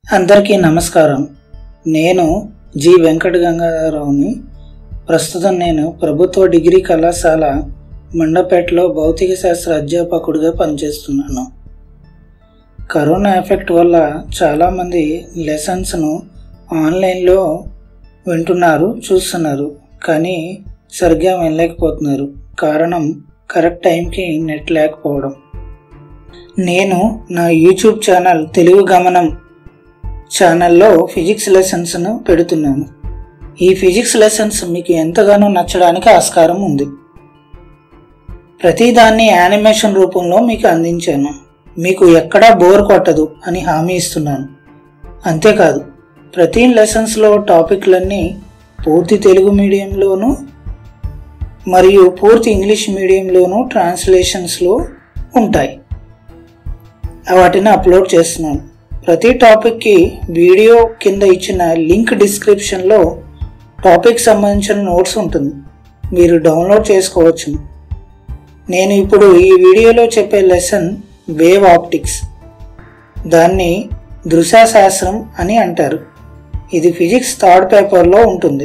అందరికీ నమస్కారం నేను జి వెంకట గంగాధరరావుని ప్రస్తుతం నేను ప్రభుత్వ డిగ్రీ కళాశాల మండపేటలో భౌతిక శాస్త్ర అధ్యాపకుడిగా పనిచేస్తున్నాను కరోనా ఎఫెక్ట్ వల్ల చాలామంది లెసన్స్ను ఆన్లైన్లో వింటున్నారు చూస్తున్నారు కానీ సరిగ్గా వినలేకపోతున్నారు కారణం కరెక్ట్ టైంకి నెట్ లేకపోవడం నేను నా యూట్యూబ్ ఛానల్ తెలుగు గమనం ఛానల్లో ఫిజిక్స్ లెసన్స్ను పెడుతున్నాను ఈ ఫిజిక్స్ లెసన్స్ మీకు ఎంతగానో నచ్చడానికి ఆస్కారం ఉంది ప్రతిదాన్ని యానిమేషన్ రూపంలో మీకు అందించాను మీకు ఎక్కడా బోర్ కొట్టదు అని హామీ ఇస్తున్నాను అంతేకాదు ప్రతి లెసన్స్లో టాపిక్లన్నీ పూర్తి తెలుగు మీడియంలోనూ మరియు పూర్తి ఇంగ్లీష్ మీడియంలోనూ ట్రాన్స్లేషన్స్లో ఉంటాయి వాటిని అప్లోడ్ చేస్తున్నాను ప్రతి టాపిక్కి వీడియో కింద ఇచ్చిన లింక్ డిస్క్రిప్షన్లో టాపిక్ సంబంధించిన నోట్స్ ఉంటుంది మీరు డౌన్లోడ్ చేసుకోవచ్చు నేను ఇప్పుడు ఈ వీడియోలో చెప్పే లెసన్ వేవ్ ఆప్టిక్స్ దాన్ని దృశ్యశాస్త్రం అని అంటారు ఇది ఫిజిక్స్ థర్డ్ పేపర్లో ఉంటుంది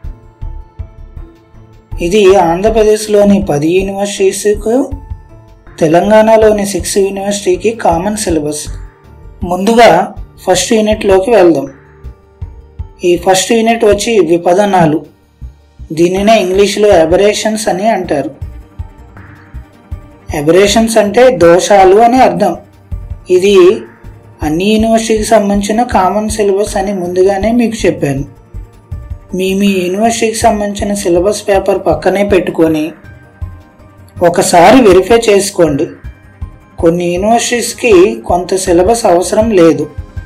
ఇది ఆంధ్రప్రదేశ్లోని పది యూనివర్సిటీస్కు తెలంగాణలోని సిక్స్ యూనివర్సిటీకి కామన్ సిలబస్ ముందుగా ఫస్ట్ యూనిట్లోకి వెళ్దాం ఈ ఫస్ట్ యూనిట్ వచ్చి విపదనాలు దీనినే ఇంగ్లీష్లో అబరేషన్స్ అని అంటారు అబరేషన్స్ అంటే దోషాలు అని అర్థం ఇది అన్ని యూనివర్సిటీకి సంబంధించిన కామన్ సిలబస్ అని ముందుగానే మీకు చెప్పాను మీ మీ యూనివర్సిటీకి సంబంధించిన సిలబస్ పేపర్ పక్కనే పెట్టుకొని ఒకసారి వెరిఫై చేసుకోండి కొన్ని యూనివర్సిటీస్కి కొంత సిలబస్ అవసరం లేదు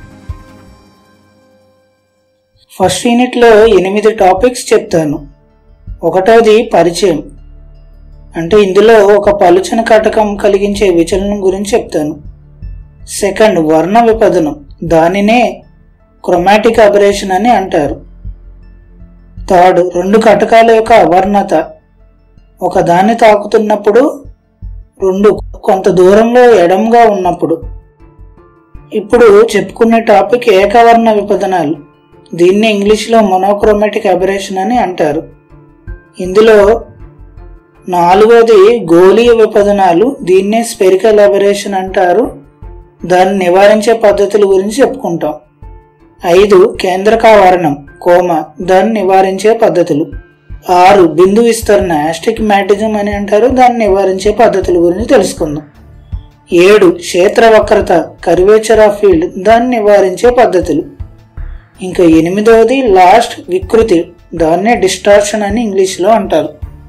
ఫస్ట్ యూనిట్లో ఎనిమిది టాపిక్స్ చెప్తాను ఒకటోది పరిచయం అంటే ఇందులో ఒక పలుచన కటకం కలిగించే విచలనం గురించి చెప్తాను సెకండ్ వర్ణ విపదనం దానినే క్రొమాటిక్ అబరేషన్ అని అంటారు థర్డ్ రెండు కటకాల యొక్క అవర్ణత ఒక దాన్ని తాకుతున్నప్పుడు రెండు కొంత దూరంలో ఎడంగా ఉన్నప్పుడు ఇప్పుడు చెప్పుకునే టాపిక్ ఏకవర్ణ విపదనాలు దీన్ని ఇంగ్లీష్లో మొనోక్రోమాటిక్ అబరేషన్ అని అంటారు ఇందులో నాలుగోది గోళీయ విపదనాలు దీన్నే స్పెరికల్ అబరేషన్ అంటారు దాన్ని నివారించే పద్ధతుల గురించి చెప్పుకుంటాం ఐదు కేంద్రకావరణం కోమ దాన్ని నివారించే పద్ధతులు ఆరు బిందు విస్తరణ మ్యాటిజం అని అంటారు దాన్ని నివారించే పద్ధతుల గురించి తెలుసుకుందాం ఏడు క్షేత్ర వక్రత కర్వేచర్ ఆఫ్ ఫీల్డ్ దాన్ని నివారించే పద్ధతులు ఇంకా ఎనిమిదవది లాస్ట్ వికృతి దాన్నే డిస్టార్షన్ అని ఇంగ్లీష్లో అంటారు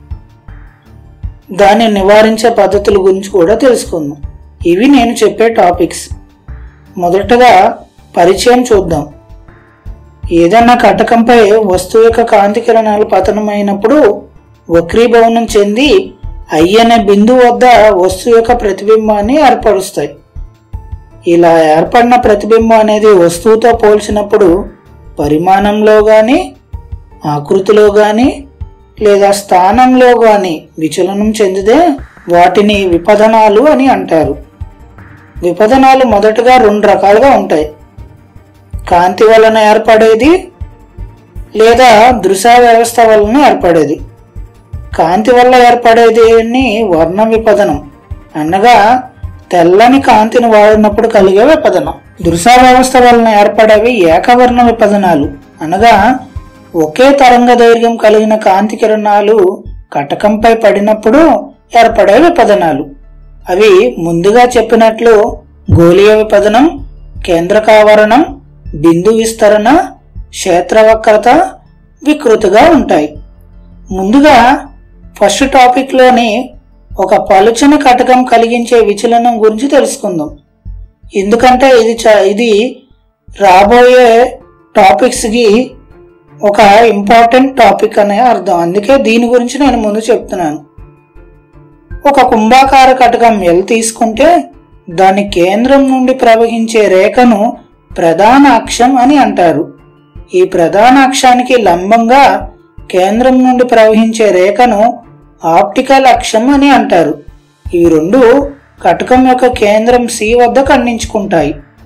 దాన్ని నివారించే పద్ధతుల గురించి కూడా తెలుసుకుందాం ఇవి నేను చెప్పే టాపిక్స్ మొదటగా పరిచయం చూద్దాం ఏదైనా కటకంపై వస్తువు యొక్క కాంతి కిరణాలు పతనమైనప్పుడు వక్రీభవనం చెంది ఐ అనే బిందువు వద్ద వస్తువు యొక్క ప్రతిబింబాన్ని ఏర్పరుస్తాయి ఇలా ఏర్పడిన ప్రతిబింబం అనేది వస్తువుతో పోల్చినప్పుడు పరిమాణంలో కానీ ఆకృతిలో కానీ లేదా స్థానంలో కానీ విచలనం చెందితే వాటిని విపదనాలు అని అంటారు విపదనాలు మొదటగా రెండు రకాలుగా ఉంటాయి కాంతి వలన ఏర్పడేది లేదా దృశ్య వ్యవస్థ వలన ఏర్పడేది కాంతి వల్ల ఏర్పడేది వర్ణ విపదనం అనగా తెల్లని కాంతిని వాడినప్పుడు కలిగే విపదనం దృశ్య వ్యవస్థ వలన ఏర్పడేవి ఏకవర్ణ విపదనాలు అనగా ఒకే తరంగ దైర్ఘ్యం కలిగిన కాంతి కిరణాలు కటకంపై పడినప్పుడు ఏర్పడే విపదనాలు అవి ముందుగా చెప్పినట్లు గోళీయ విపదనం కేంద్రకావరణం బిందు విస్తరణ క్షేత్రవక్రత వికృతిగా ఉంటాయి ముందుగా ఫస్ట్ టాపిక్లోని ఒక పలుచని కటకం కలిగించే విచలనం గురించి తెలుసుకుందాం ఎందుకంటే ఇది చా ఇది రాబోయే టాపిక్స్కి ఒక ఇంపార్టెంట్ టాపిక్ అనే అర్థం అందుకే దీని గురించి నేను ముందు చెప్తున్నాను ఒక కుంభాకార కటకం ఎల్ తీసుకుంటే దాని కేంద్రం నుండి ప్రవహించే రేఖను ప్రధాన అక్షం అని అంటారు ఈ ప్రధాన అక్షానికి లంబంగా కేంద్రం నుండి ప్రవహించే రేఖను ఆప్టికల్ అక్షం అని అంటారు ఇవి రెండు కటకం యొక్క కేంద్రం సి వద్ద ఖండించుకుంటాయి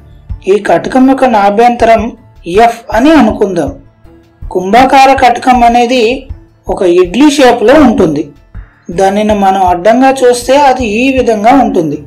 ఈ కటకం యొక్క నాభ్యంతరం ఎఫ్ అని అనుకుందాం కుంభాకార కటకం అనేది ఒక ఇడ్లీ షేప్లో ఉంటుంది దానిని మనం అడ్డంగా చూస్తే అది ఈ విధంగా ఉంటుంది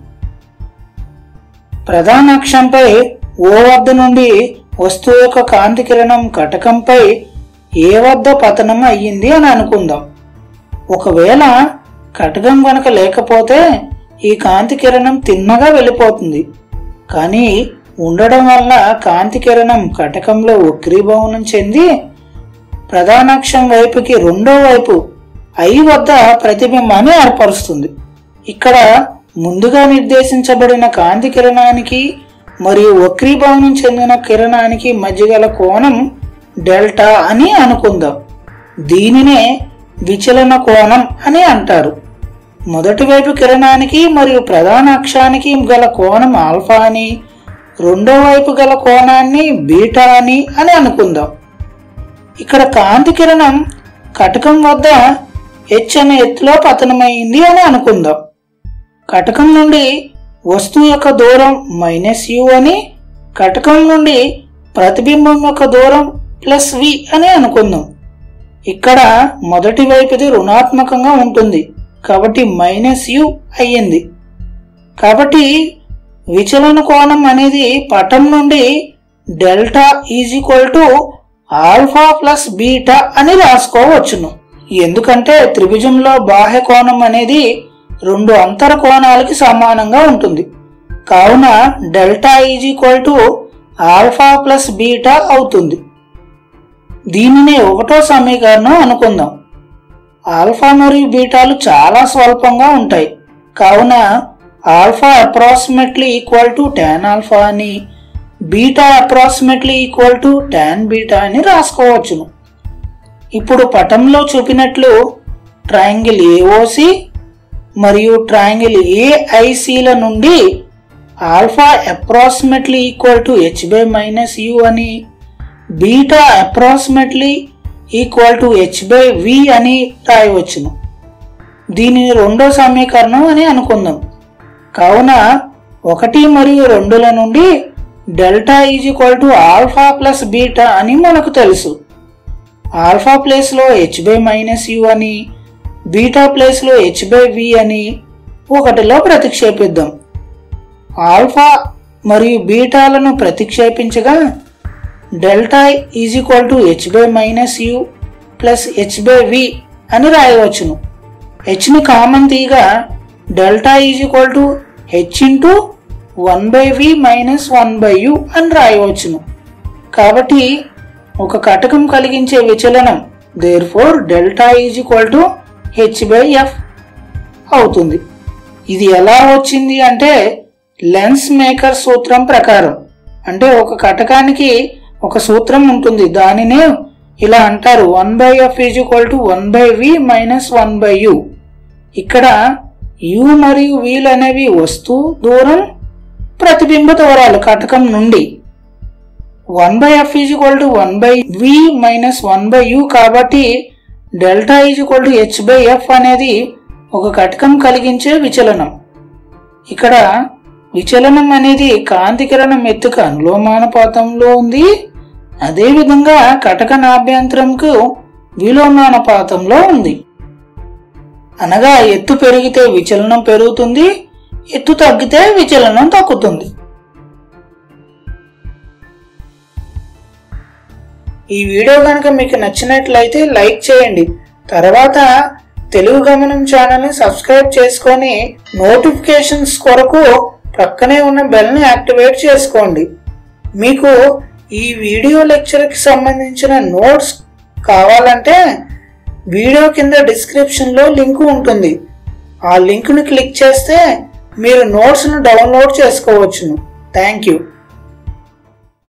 ప్రధాన అక్షంపై ఓ వద్ద నుండి వస్తువు యొక్క కాంతి కిరణం కటకంపై ఏ వద్ద పతనం అయ్యింది అని అనుకుందాం ఒకవేళ కటకం కనుక లేకపోతే ఈ కాంతి కిరణం తిన్నగా వెళ్ళిపోతుంది కానీ ఉండడం వల్ల కాంతి కిరణం కటకంలో వక్రీభవనం చెంది ప్రధానాక్షం వైపుకి రెండో వైపు ఐ వద్ద ప్రతిబింబాన్ని ఏర్పరుస్తుంది ఇక్కడ ముందుగా నిర్దేశించబడిన కాంతి కిరణానికి మరియు వక్రీభవనం చెందిన కిరణానికి మధ్య గల కోణం డెల్టా అని అనుకుందాం దీనినే విచలన కోణం అని అంటారు మొదటి వైపు కిరణానికి మరియు ప్రధాన అక్షానికి గల కోణం ఆల్ఫా అని రెండో వైపు గల కోణాన్ని బీటా అని అని అనుకుందాం ఇక్కడ కాంతి కిరణం కటకం వద్ద హెచ్ అనే ఎత్తులో పతనమైంది అని అనుకుందాం కటకం నుండి వస్తువు యొక్క దూరం మైనస్ యు అని కటకం నుండి ప్రతిబింబం యొక్క దూరం ప్లస్ వి అని అనుకుందాం ఇక్కడ మొదటి వైపుది రుణాత్మకంగా ఉంటుంది కాబట్టి మైనస్ యు అయ్యింది కాబట్టి విచలన కోణం అనేది పటం నుండి delta is equal to alpha plus beta అని రాసుకోవచ్చును ఎందుకంటే త్రిభుజంలో బాహ్య కోణం అనేది రెండు అంతర కోణాలకి సమానంగా ఉంటుంది కావున delta is equal to alpha plus beta అవుతుంది దీనిని ఒకటో సమీకరణం అనుకుందాం ఆల్ఫా మరియు బీటాలు చాలా స్వల్పంగా ఉంటాయి కావున alpha approximately equal to tan alpha అని beta approximately equal to tan beta అని రాసుకోవచ్చును ఇప్పుడు పటంలో చూపినట్లు ట్రయాంగిల్ ఏఓసి మరియు ట్రయాంగిల్ ఏఐసిల నుండి alpha approximately equal to H by minus U అని beta approximately equal to H by V అని రాయవచ్చును దీనిని రెండో సమీకరణం అని అనుకుందాం కావున ఒకటి మరియు రెండుల నుండి delta is equal to alpha plus beta అని మనకు తెలుసు ఆల్ఫా ప్లేస్లో హెచ్ బై మైనస్ యు అని బీటా ప్లేస్లో హెచ్ బై వి అని ఒకటిలో ప్రతిక్షేపిద్దాం ఆల్ఫా మరియు బీటాలను ప్రతిక్షేపించగా delta is equal to H by minus U plus H by V అని రాయవచ్చును హెచ్ని కామన్ తీయగా delta is equal to H into one by V minus one by U అని రాయవచ్చును కాబట్టి ఒక కటకం కలిగించే విచలనం there therefore delta is equal to H by F అవుతుంది ఇది ఎలా వచ్చింది అంటే లెన్స్ మేకర్ సూత్రం ప్రకారం అంటే ఒక కటకానికి ఒక సూత్రం ఉంటుంది దానినే ఇలా అంటారు one by F is equal to one by V minus one by U ఇక్కడ యు మరియు వీలు అనేవి వస్తూ దూరం ప్రతిబింబ దూరాలు కటకం నుండి one by F is equal to one by V minus one by U కాబట్టి delta is equal to H by F అనేది ఒక కటకం కలిగించే విచలనం ఇక్కడ విచలనం అనేది కాంతి కిరణం ఎత్తుక అనులోమానుపాతంలో ఉంది అదేవిధంగా కటక నాభ్యంతరంకు విలోమానుపాతంలో ఉంది అనగా ఎత్తు పెరిగితే విచలనం పెరుగుతుంది ఎత్తు తగ్గితే విచలనం తగ్గుతుంది ఈ వీడియో కనుక మీకు నచ్చినట్లయితే లైక్ చేయండి తర్వాత తెలుగు గమనం ఛానల్ని సబ్స్క్రైబ్ చేసుకొని నోటిఫికేషన్స్ కొరకు ప్రక్కనే ఉన్న బెల్ని యాక్టివేట్ చేసుకోండి మీకు ఈ వీడియో లెక్చర్కి సంబంధించిన నోట్స్ కావాలంటే వీడియో కింద డిస్క్రిప్షన్లో లింక్ ఉంటుంది ఆ లింక్ను క్లిక్ చేస్తే మీరు నోట్స్ను డౌన్లోడ్ చేసుకోవచ్చును థ్యాంక్ యూ